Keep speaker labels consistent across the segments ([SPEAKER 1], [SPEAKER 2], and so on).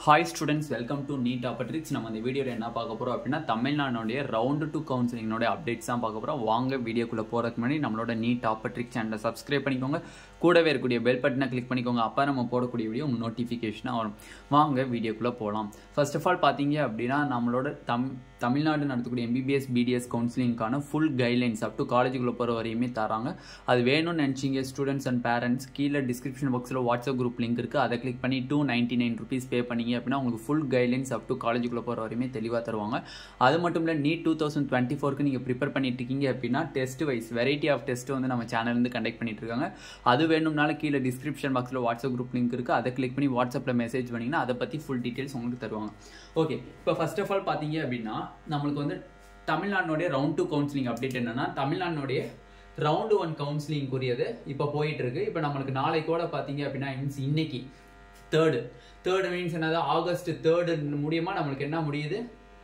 [SPEAKER 1] hi students welcome to NEET ஆப்பட்ரிக்ஸ் நம்ம இந்த வீடியோவில் என்ன பார்க்க போகிறோம் அப்படின்னா தமிழ்நாடுடைய ரவுண்டு டூ கவுன்சிலிங்கோட அப்டேட்ஸ் தான் பார்க்க போகிறோம் வாங்க வீடியோக்குள்ளே போகிறதுக்கு முன்னாடி நம்மளோட நீட் ஆப்பட்ரிக்ஸ் சேனலை சப்ஸ்கிரைப் பண்ணிக்கோங்க கூடவே இருக்கக்கூடிய பெல் பட்டனை கிளிக் பண்ணிக்கோங்க அப்போ நம்ம போடக்கூடிய வீடியோ உங்கள் நோட்டிஃபிகேஷனாக வரும் வாங்க வீடியோக்குள்ளே போகலாம் ஃபர்ஸ்ட் ஆஃப் ஆல் பார்த்தீங்க அப்படின்னா நம்மளோட தம் தமிழ்நாடு நடத்தக்கூடிய எம்பிபிஎஸ் பிடிஎஸ் கவுன்சிலிங்கான ஃபுல் கைட்லைன்ஸ் அப் டு காலேஜுக்குள்ளே போகிற வரையுமே தராங்க அது வேணும்னு நினச்சிங்க ஸ்டூடெண்ட்ஸ் அண்ட் பேரண்ட்ஸ் கீழே டிஸ்கிரிப்ஷன் பாக்ஸில் வாட்ஸ்அப் குரூப் லிங்க் இருக்குது அதை கிளிக் பண்ணி two ninety nine rupees pay பண்ணீங்க அப்படின்னா உங்களுக்கு ஃபுல் கைட்லைன்ஸ் அப் டு காலேஜுக்குள்ளே போகிற வரையுமே தெளிவாக தருவாங்க அது மட்டும் இல்லை நீட் டூ தௌசண்ட் டுவெண்ட்டி ஃபோருக்கு நீங்கள் ப்ரிப்பேர் பண்ணிட்டு இருக்கீங்க அப்படின்னா test wise variety of test வந்து நம்ம சேனல்லேருந்து கண்டக்ட் பண்ணிட்டு இருக்காங்க அது வேணும்னாலும் கீழே டிஸ்கிரிப்ஷன் பாக்ஸில் வாட்ஸ்அப் குரூப் லிங்க் இருக்குது அதை கிளிக் பண்ணி வாட்ஸ்அப்பில் மெசேஜ் பண்ணிங்கன்னா அதை பற்றி ஃபுல் டீட்டெயில்ஸ் உங்களுக்கு தருவாங்க ஓகே இப்போ ஃபர்ஸ்ட் ஆஃப் ஆல் பார்த்தீங்க அப்படின்னா நம்மளுக்கு வந்து தமிழ்நாடுடைய ரவுண்ட் டூ கவுன்சிலிங் அப்டேட் என்னன்னா தமிழ்நாடுடைய ரவுண்டு ஒன் கவுன்சிலிங்குரியது இப்போ போயிட்டு இருக்கு இப்போ நம்மளுக்கு நாளைக்கு கூட பார்த்தீங்க அப்படின்னா means இன்னைக்கு தேர்டு தேர்டு மீன்ஸ் என்னது ஆகஸ்ட் தேர்டு முடியுமா நம்மளுக்கு என்ன முடியுது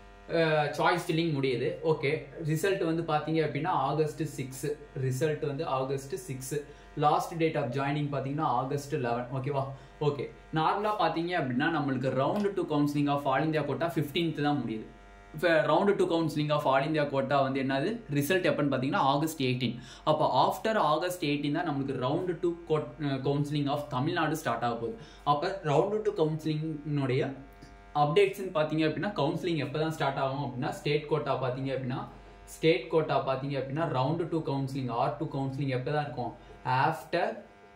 [SPEAKER 1] சாய்ஸ் ஃபில்லிங் முடியுது ஓகே ரிசல்ட் வந்து பார்த்தீங்க அப்படின்னா ஆகஸ்ட் சிக்ஸ் ரிசல்ட் வந்து August six last date of joining பார்த்தீங்கன்னா ஆகஸ்ட் லெவன் ஓகேவா ஓகே நார்மலாக பார்த்தீங்க அப்படின்னா நம்மளுக்கு round two counselling of all India quota fifteenth தான் முடியுது இப்போ round two counselling of all India quota வந்து என்னது ரிசல்ட் எப்போன்னு பார்த்தீங்கன்னா ஆகஸ்ட் எயிட்டீன் அப்போ ஆஃப்டர் ஆகஸ்ட் எயிட்டீன் தான் நம்மளுக்கு round two counselling of Tamil Nadu start ஆக போகுது அப்போ ரவுண்டு டூ கவுன்சிலிங்கினுடைய அப்டேட்ஸ்னு பார்த்தீங்க அப்படின்னா கவுன்சிலிங் எப்போ தான் ஸ்டார்ட் ஆகும் அப்படின்னா ஸ்டேட் கோட்டா பார்த்தீங்க அப்படின்னா ஸ்டேட் கோட்டா பார்த்தீங்க அப்படின்னா round two counselling or two counselling எப்போ தான் இருக்கும் ஆஃப்டர்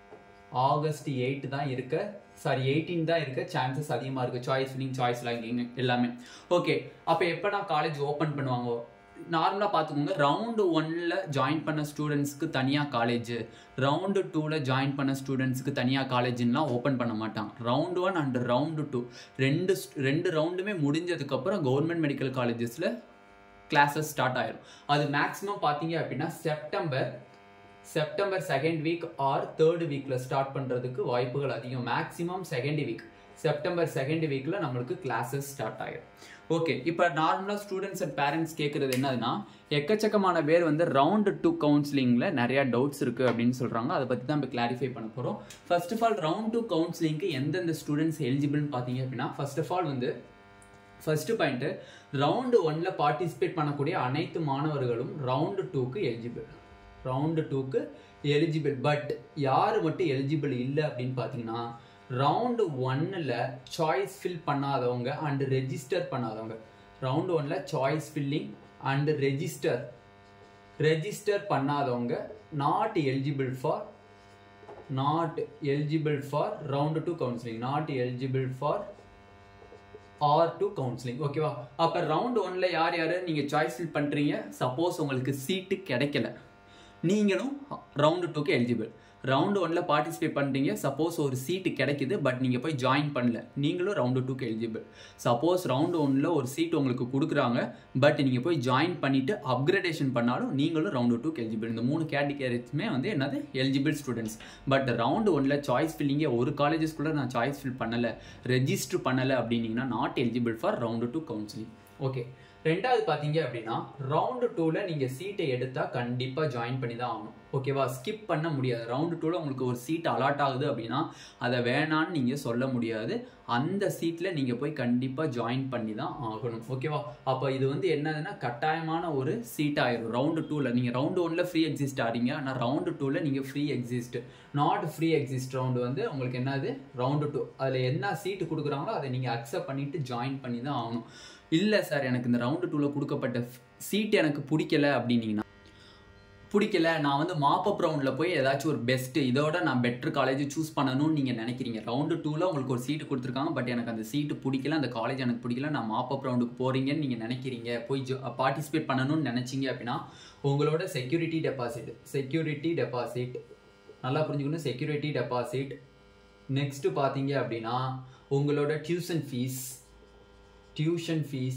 [SPEAKER 1] ஆகஸ்ட் எயிட் தான் இருக்க சாரி எயிட்டீன் தான் இருக்க சான்சஸ் அதிகமாக இருக்குது சாய்ஸ் ஃபில்லிங் சாய்ஸ் லாங்கிங் எல்லாமே ஓகே அப்போ எப்போ நான் காலேஜ் ஓப்பன் பண்ணுவாங்க நார்மலாக பார்த்துக்கோங்க ரவுண்டு ஒன்னில் ஜாயின் பண்ண ஸ்டூடெண்ட்ஸ்க்கு தனியாக காலேஜ் ரவுண்டு டூவில் ஜாயின் பண்ண ஸ்டூடெண்ட்ஸ்க்கு தனியாக காலேஜ்லாம் ஓப்பன் பண்ண மாட்டாங்க round one and round two ரெண்டு ரெண்டு ரவுண்டுமே முடிஞ்சதுக்கப்புறம் கவர்மெண்ட் மெடிக்கல் காலேஜஸில் கிளாஸஸ் ஸ்டார்ட் ஆயிரும் அது மேக்ஸிமம் பார்த்தீங்க அப்படின்னா September September second week or third வீக்கில் ஸ்டார்ட் பண்ணுறதுக்கு வாய்ப்புகள் அதிகம் maximum second week September second வீக்கில் நம்மளுக்கு கிளாஸஸ் ஸ்டார்ட் ஆகிடும் ஓகே இப்போ நார்மலாக ஸ்டூடெண்ட்ஸ் அண்ட் பேரண்ட்ஸ் கேட்குறது என்னதுன்னா எக்கச்சக்கமான பேர் வந்து ரவுண்டு டூ கவுன்சிலிங்கில் நிறையா டவுட்ஸ் இருக்குது அப்படின்னு சொல்கிறாங்க அதை பற்றி தான் இப்போ கிளாரிஃபை பண்ண போகிறோம் first of all round two கவுன்சிலிங்க்கு எந்தெந்த ஸ்டூடெண்ட்ஸ் எலிஜிபிள்னு பார்த்தீங்க அப்படின்னா ஃபர்ஸ்ட் ஆஃப் ஆல் வந்து ஃபர்ஸ்ட் பாயிண்ட்டு ரவுண்டு ஒன்ல பார்ட்டிசிபேட் பண்ணக்கூடிய அனைத்து மாணவர்களும் ரவுண்டு டூக்கு எலிஜிபிள் ரவுண்டு டூக்கு எலிஜிபிள் பட் யார் மட்டும் எலிஜிபிள் இல்லை அப்படின்னு பார்த்தீங்கன்னா ரவுண்டு ஒன்னில் சாய்ஸ் ஃபில் பண்ணாதவங்க அண்டு ரெஜிஸ்டர் பண்ணாதவங்க ரவுண்டு ஒன்ல choice filling and register register பண்ணாதவங்க not eligible for not eligible for round two counselling not eligible for R two counselling ஓகேவா அப்போ ரவுண்ட் ஒன்ல யார் யார் நீங்கள் சாய்ஸ் ஃபில் பண்ணுறீங்க சப்போஸ் உங்களுக்கு சீட்டு கிடைக்கல நீங்களும் ரவுண்டு டூக்கு எலிஜிபிள் ரவுண்டு ஒன்ல பார்ட்டிசிபேட் பண்ணுறீங்க சப்போஸ் ஒரு சீட்டு கிடைக்குது பட் நீங்கள் போய் ஜாயின் பண்ணல நீங்களும் ரவுண்டு டூக்கு எலிஜிபிள் சப்போஸ் ரவுண்டு ஒன்ல ஒரு சீட் உங்களுக்கு கொடுக்குறாங்க பட் நீங்கள் போய் ஜாயின் பண்ணிவிட்டு அப்கிரேடேஷன் பண்ணாலும் நீங்களும் ரவுண்டு டூக்கு எலிஜிபிள் இந்த மூணு கேட்டகரிஸுமே வந்து என்னது எலிஜிபிள் ஸ்டூடெண்ட்ஸ் பட் ரவுண்டு ஒன்ல சாய்ஸ் ஃபில்லிங்கே ஒரு காலேஜஸ்குள்ளே நான் சாய்ஸ் ஃபில் பண்ணலை ரெஜிஸ்டர் பண்ணலை அப்படின்னீங்கன்னா not eligible for round two counselling okay ரெண்டாவது பார்த்தீங்க அப்படின்னா ரவுண்டு டூவில் நீங்கள் சீட்டை எடுத்தால் கண்டிப்பாக ஜாயின் பண்ணி தான் ஆகணும் ஓகேவா ஸ்கிப் பண்ண முடியாது ரவுண்டு டூவில் உங்களுக்கு ஒரு சீட் அலாட் ஆகுது அப்படின்னா அதை வேணான்னு நீங்கள் சொல்ல முடியாது அந்த சீட்டில் நீங்கள் போய் கண்டிப்பாக ஜாயின் பண்ணி தான் ஆகணும் ஓகேவா அப்போ இது வந்து என்னதுன்னா கட்டாயமான ஒரு சீட் ஆயிரும் ரவுண்டு டூவில் நீங்கள் ரவுண்டு ஒன்ல ஃப்ரீ எக்ஸிஸ்ட் ஆறீங்க ஆனால் ரவுண்டு டூவில் நீங்கள் free exit not free exit round வந்து உங்களுக்கு என்னது ரவுண்டு டூ அதில் என்ன சீட்டு கொடுக்குறாங்களோ அதை நீங்கள் அக்செப்ட் பண்ணிவிட்டு ஜாயின் பண்ணி தான் ஆகணும் இல்லை சார் எனக்கு இந்த ரவுண்டு டூவில் கொடுக்கப்பட்ட சீட் எனக்கு பிடிக்கல அப்படின்னீங்கன்னா பிடிக்கல நான் வந்து மாப்பப் ரவுண்டில் போய் ஏதாச்சும் ஒரு பெஸ்ட்டு இதோட நான் பெட்டர் காலேஜ் சூஸ் பண்ணணும்னு நீங்கள் நினைக்கிறீங்க ரவுண்டு டூவில் உங்களுக்கு ஒரு சீட்டு கொடுத்துருக்காங்க பட் எனக்கு அந்த சீட்டு பிடிக்கல அந்த காலேஜ் எனக்கு பிடிக்கல நான் மாப்பப் ரவுண்டுக்கு போகிறீங்கன்னு நீங்கள் நினைக்கிறீங்க போய் பார்ட்டிசிபேட் பண்ணணும்னு நினச்சிங்க அப்படின்னா உங்களோட செக்யூரிட்டி டெபாசிட் செக்யூரிட்டி டெபாசிட் நல்லா புரிஞ்சுக்கணும் செக்யூரிட்டி டெபாசிட் நெக்ஸ்ட்டு பார்த்தீங்க அப்படின்னா உங்களோட tuition fees tuition fees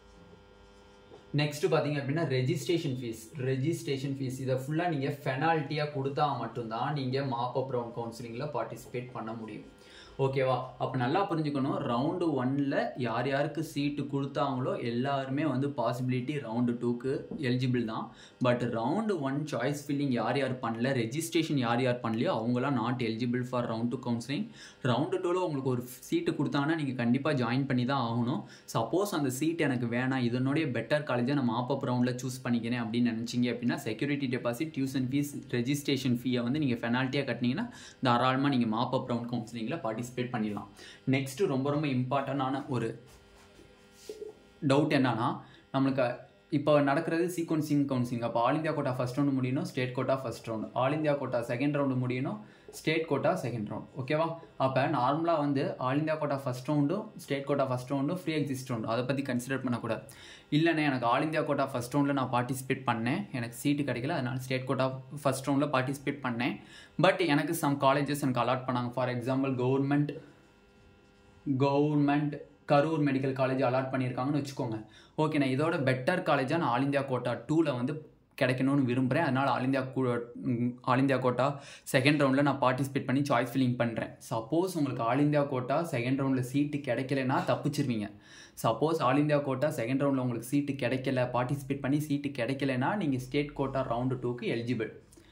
[SPEAKER 1] next பார்த்தீங்க அப்படின்னா ரெஜிஸ்ட்ரேஷன் ஃபீஸ் ரெஜிஸ்ட்ரேஷன் ஃபீஸ் இதை ஃபுல்லாக நீங்கள் ஃபெனால்ட்டியாக கொடுத்தா மட்டும்தான் நீங்கள் மாப்பப் ரவுண்ட் கவுன்சிலிங்கில் பார்ட்டிசிபேட் பண்ண முடியும் ஓகேவா அப்போ நல்லா புரிஞ்சுக்கணும் ரவுண்டு ஒன்ல யார் யாருக்கு சீட்டு கொடுத்தாங்களோ எல்லாருமே வந்து பாசிபிலிட்டி ரவுண்டு டூக்கு எலிஜிபிள் தான் but round one choice filling யார் யார் பண்ணல ரெஜிஸ்ட்ரேஷன் யார் யார் பண்ணலையோ அவங்களாம் not eligible for round two counselling round டூவில் உங்களுக்கு ஒரு சீட்டு கொடுத்தாங்கன்னா நீங்கள் கண்டிப்பாக ஜாயின் பண்ணி தான் ஆகணும் சப்போஸ் அந்த சீட் எனக்கு வேணாம் இதனுடைய பெட்டர் காலேஜை நான் மாப்பப் ரவுண்டில் சூஸ் பண்ணிக்கிறேன் அப்படின்னு நினச்சிங்க அப்படின்னா security deposit tuition fees registration ஃபீயை வந்து நீங்கள் பெனால்ட்டியாக கட்டினீங்கன்னா தாராளமாக நீங்கள் மாப்பப் ரவுண்ட் கவுன்சிலிங்கில் பார்ட்டிசிபேட் பண்ணிடலாம் நெக்ஸ்ட்டு ரொம்ப ரொம்ப இம்பார்ட்டண்டான ஒரு டவுட் என்னன்னா நம்மளுக்கு இப்போ நடக்கிறது சீக்வன்சிங் கவுன்சிலிங் அப்போ all India quota first round முடியணும் state quota first round all India quota second round முடியணும் ஸ்டேட் கோட்டா செகண்ட் ரவுண்ட் ஓகேவா அப்போ நார்மலாக வந்து ஆல் இந்தியா கோட்டா ஃபஸ்ட் ரவுண்டும் ஸ்டேட் கோட்டா ஃபஸ்ட் ரவுண்டும் ஃப்ரீ எக்ஸிஸ்ட் ரவுண்டு அதை பற்றி கன்சிடர் பண்ணக்கூடாது இல்லைண்ணே எனக்கு ஆல் இந்தியா கோட்டா ஃபஸ்ட் ரவுண்டில் நான் பார்ட்டிசிபேட் பண்ணேன் எனக்கு சீட்டு கிடைக்கல அதனால் ஸ்டேட் கோட்டா ஃபஸ்ட் ரவுண்டில் பார்ட்டிசிபேட் பண்ணேன் பட் எனக்கு சம் காலேஜஸ் எனக்கு அலாட் பண்ணாங்க for example government government Karur medical college allot பண்ணியிருக்காங்கன்னு வச்சுக்கோங்க ஓகே நான் இதோட பெட்டர் காலேஜாக நான் ஆல் இந்தியா கோட்டா டூவில் வந்து கிடைக்கணும்னு விரும்புகிறேன் அதனால் all India all India quota second ரவுண்டில் நான் பார்ட்டிசிபேட் பண்ணி சாய்ஸ் ஃபில்லிங் பண்ணுறேன் சப்போஸ் உங்களுக்கு ஆல் இந்தியா கோட்டா செகண்ட் ரவுண்டில் சீட்டு கிடைக்கலனா தப்பிச்சிருவீங்க suppose all India quota second ரவுண்டில் உங்களுக்கு சீட்டு கிடைக்கல பார்ட்டிசிபேட் பண்ணி சீட்டு கிடைக்கலனா நீங்கள் ஸ்டேட் கோட்டா ரவுண்டு டூக்கு எலிஜிபிள்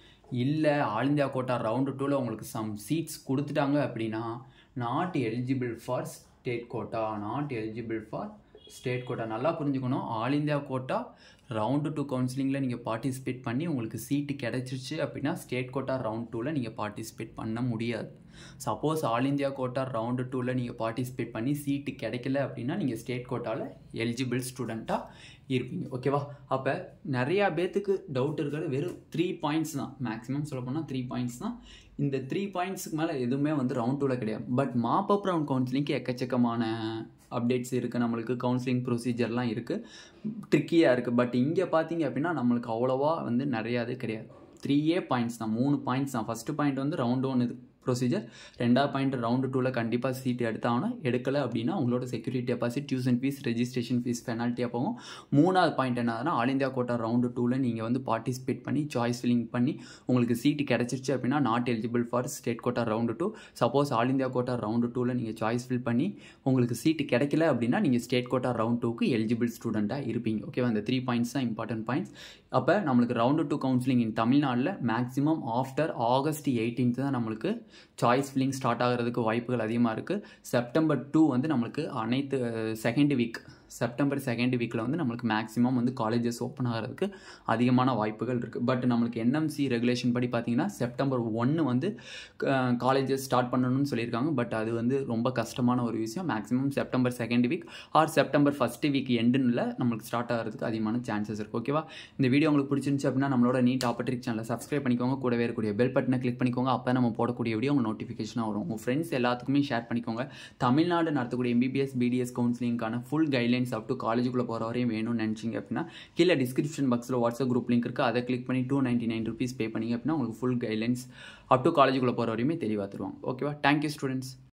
[SPEAKER 1] இல்லை ஆல் இந்தியா கோட்டா ரவுண்டு டூவில் உங்களுக்கு சம் சீட்ஸ் கொடுத்துட்டாங்க அப்படின்னா not eligible for state quota not eligible for state quota நல்லா புரிஞ்சுக்கணும் all India quota round two கவுன்சிலிங்கில் நீங்கள் பார்ட்டிசிபேட் பண்ணி உங்களுக்கு சீட்டு கிடச்சிருச்சு அப்படின்னா ஸ்டேட் கோட்டா ரவுண்ட் டூவில் நீங்கள் பார்ட்டிசிபேட் பண்ண முடியாது suppose all India quota round டூவில் நீங்கள் பார்ட்டிசிபேட் பண்ணி சீட்டு கிடைக்கல அப்படின்னா நீங்கள் ஸ்டேட் கோட்டாவில் எலிஜிபிள் ஸ்டூடெண்ட்டாக இருப்பீங்க ஓகேவா அப்போ நிறையா பேத்துக்கு டவுட் இருக்கிறது வெறும் த்ரீ பாயிண்ட்ஸ் தான் மேக்ஸிமம் சொல்ல போனால் த்ரீ பாயிண்ட்ஸ் தான் இந்த த்ரீ பாயிண்ட்ஸுக்கு மேலே எதுவுமே வந்து ரவுண்ட் டூவில் கிடையாது பட் மாப் அப் ரவுண்ட் கவுன்சிலிங்க்கு எக்கச்சக்கமான அப்டேட்ஸ் இருக்குது நம்மளுக்கு கவுன்சிலிங் ப்ரொசீஜர்லாம் இருக்குது ட்ரிக்கியாக இருக்குது பட் இங்கே பார்த்தீங்க அப்படின்னா நம்மளுக்கு அவ்வளோவா வந்து நிறையா இது கிடையாது த்ரீயே பாயிண்ட்ஸ் தான் மூணு பாயிண்ட்ஸ் தான் ஃபஸ்ட்டு பாயிண்ட் வந்து ரவுண்ட் ஒன் இது ப்ரொசீஜர் ரெண்டாவது பாயிண்ட் ரவுண்டு டூவில் கண்டிப்பாக சீட் எடுத்தாங்கன்னா எடுக்கலை அப்படின்னா உங்களோட security deposit tuition fees registration fees பெனால்ட்டியாக போகும் மூணாவது பாயிண்ட் என்னதுன்னா ஆல் இந்தியா கோட்டா ரவுண்டு டூவில் நீங்கள் வந்து பார்ட்டிசிபேட் பண்ணி சாய்ஸ் ஃபில்லிங் பண்ணி உங்களுக்கு சீட்டு கிடச்சிருச்சு அப்படின்னா not eligible for state quota round two suppose all India quota round டூவில் நீங்கள் சாய்ஸ் ஃபில் பண்ணி உங்களுக்கு சீட்டு கிடைக்கல அப்படின்னா நீங்கள் ஸ்டேட் கோட்டா ரவுண்ட் டூக்கு எலிஜிபிள் ஸ்டூடெண்ட்டாக இருப்பீங்க ஓகேவா அந்த த்ரீ பாயிண்ட்ஸ் தான் இம்பார்ட்டன்ட் பாயிண்ட்ஸ் அப்போ நம்மளுக்கு ரவுண்டு டூ கவுன்சிலிங் இன் தமிழ்நாட்டில் மேக்ஸிமம் ஆஃப்டர் ஆகஸ்ட் எயிட்டீன்த் தான் நம்மளுக்கு சாய்ஸ் ஃபில்லிங் ஸ்டார்ட் ஆகிறதுக்கு வாய்ப்புகள் அதிகமாக இருக்குது செப்டம்பர் டூ வந்து நம்மளுக்கு அனைத்து செகண்ட் வீக் செப்டம்பர் செகண்ட் வீக்கில் வந்து நம்மளுக்கு மேக்ஸிமம் வந்து காலேஜஸ் ஓப்பன் ஆகிறதுக்கு அதிகமான வாய்ப்புகள் இருக்குது பட் நம்மளுக்கு என்எம்சி ரெகுலேஷன் படி பார்த்தீங்கன்னா செப்டம்பர் ஒன்று வந்து காலேஜஸ் ஸ்டார்ட் பண்ணணும்னு சொல்லியிருக்காங்க பட் அது வந்து ரொம்ப கஷ்டமான ஒரு விஷயம் maximum September second week or September first week எண்டுனில் நம்மளுக்கு ஸ்டார்ட் ஆகிறதுக்கு அதிகமான சான்சஸ் இருக்குது ஓகேவா இந்த வீடியோ உங்களுக்கு பிடிச்சிருந்துச்சு அப்படின்னா நம்மளோட நீட் ஆப்பர்ட்ரிக் சேனலை சப்ஸ்கிரைப் பண்ணிக்கோங்க கூடவே இருக்கக்கூடிய பெல் பட்டனை கிளிக் பண்ணிக்கோங்க அப்போ நம்ம போடக்கூடிய வீடியோ உங்கள் நோட்டிஃபிகேஷனாக வரும் உங்கள் ஃப்ரெண்ட்ஸ் எல்லாத்துக்குமே ஷேர் பண்ணிக்கோங்க தமிழ்நாடு நடத்தக்கூடிய எம்பிபிஎஸ் பிடிஎஸ் கவுன்சிலிங்கான ஃபுல் கைட்லைன்ஸ் அப் டு காலேஜுக்குள்ளே போகிற வரையும் வேணும்னு நினச்சிங்க அப்படின்னா கீழே டிஸ்கிரிப்ஷன் பாக்ஸில் வாட்ஸ்அப் குரூப் லிங்க் இருக்குது அதை கிளிக் பண்ணி two ninety nine rupees pay பண்ணிங்க அப்படின்னா உங்களுக்கு ஃபுல் கைட்லைன்ஸ் அப் டு காலேஜுக்குள்ளே போகிற வரையுமே தெளிவாக தருவாங்க ஓகேவா தேங்க்யூ ஸ்டூடெண்ட்ஸ்